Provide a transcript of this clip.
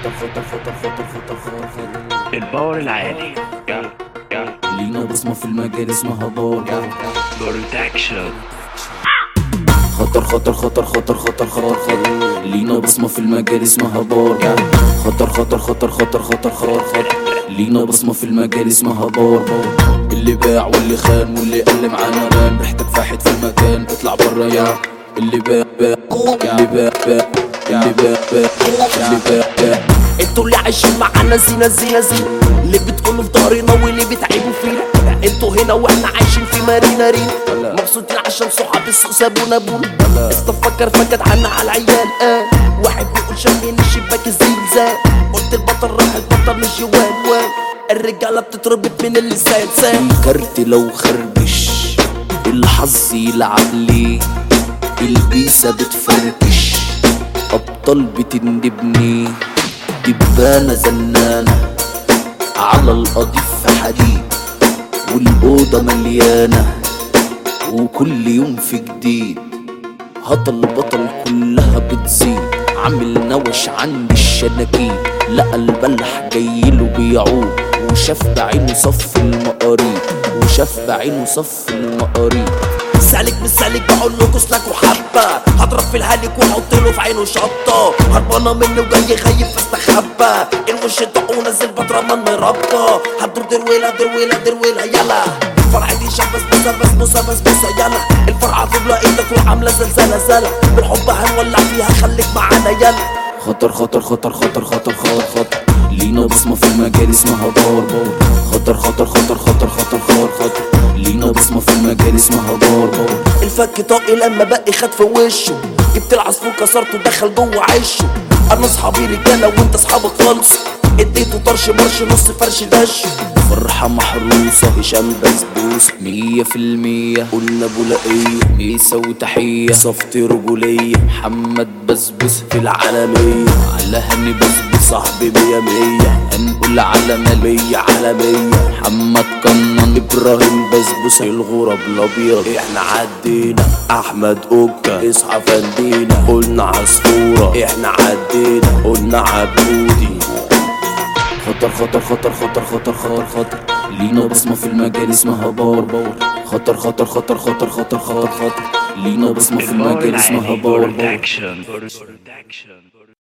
خطر خطر خطر خطر خطر خطر خطر الباور العالي يلا يلا لينا بصمة في المجال اسمها بار بروتكشن خطر خطر خطر خطر خطر خطر خطر لينا بصمة في المجال اسمها بار خطر خطر خطر خطر خطر خطر خطر لينا بصمة في المجال اسمها بار اللي باع واللي خان واللي قل معانا ران ريحتك فاحت في المكان اطلع برا يا اللي باع باع اللي باع باع اللي باع باع اللي باع باع انتوا اللي عايشين معانا زينة زينة زينة اللي بتقولوا في ظهرنا واللي بتعيبوا فينا انتوا هنا واحنا عايشين في مارينا رينا مبسوطين عشان صحاب السوق سابونا بونا استفكر فكت عنا على العيال اه واحد بيقول شمين الشباك الزلزال قلت البطل راح البطل مش جوال وال الرجالة بتتربط من اللسان سان الكارت لو خربش الحظ يلعب ليه البيسة بتفركش أبطال بتندبني دبانة زنانة على القضيف في حديد والأوضة مليانة وكل يوم في جديد هطل بطل كلها بتزيد عامل نوش عند الشناكين لقى البلح جايله بيعود وشاف بعينه صف المقاريب وشاف بعينه صف المقاريب سالك مش سالك بقول له كسلك وحبه هضرب في الهالك واحط له في عينه شطه هربانه مني وجاي خايف فاستخبى الوش طق ونزل بطرمان مربى هتدور درويله درويله درويله يلا الفرع دي شاب بسبوسه بسبوسه بسبوسه يلا الفرعه في ايدك وعامله زلزله زله بالحب هنولع فيها خليك معانا يلا خطر خطر خطر خطر خطر خطر خطر لينا بصمة في المجال اسمها بار بار خطر خطر خطر خطر خطر خطر خطر لينا بصمة في المجال اسمها بار بار الفك طاقي لما بقي خد في وشه جبت العصفور كسرته دخل جوه عشه انا اصحابي رجاله وانت اصحابك خالص اديته طرش مرش نص فرش دش فرحة محروسة هشام بسبوس مية في المية قلنا بولائية ميسة وتحية صفت رجولية محمد بسبوس في العالمية على هني بسبوس صاحبي مية مية هنقول عالمية عالمية محمد كنان ابراهيم بسبوس الغراب الابيض احنا عدينا احمد اوكا اصحى فندينا قلنا عصفوره احنا عدينا قلنا عبودي خطر خطر خطر خطر خطر خطر خطر لينا بصمة في المجال اسمها بار بار خطر خطر خطر خطر خطر خطر خطر لينا بصمة في الباور المجال اسمها العالي بار بار بروتكشن بروتكشن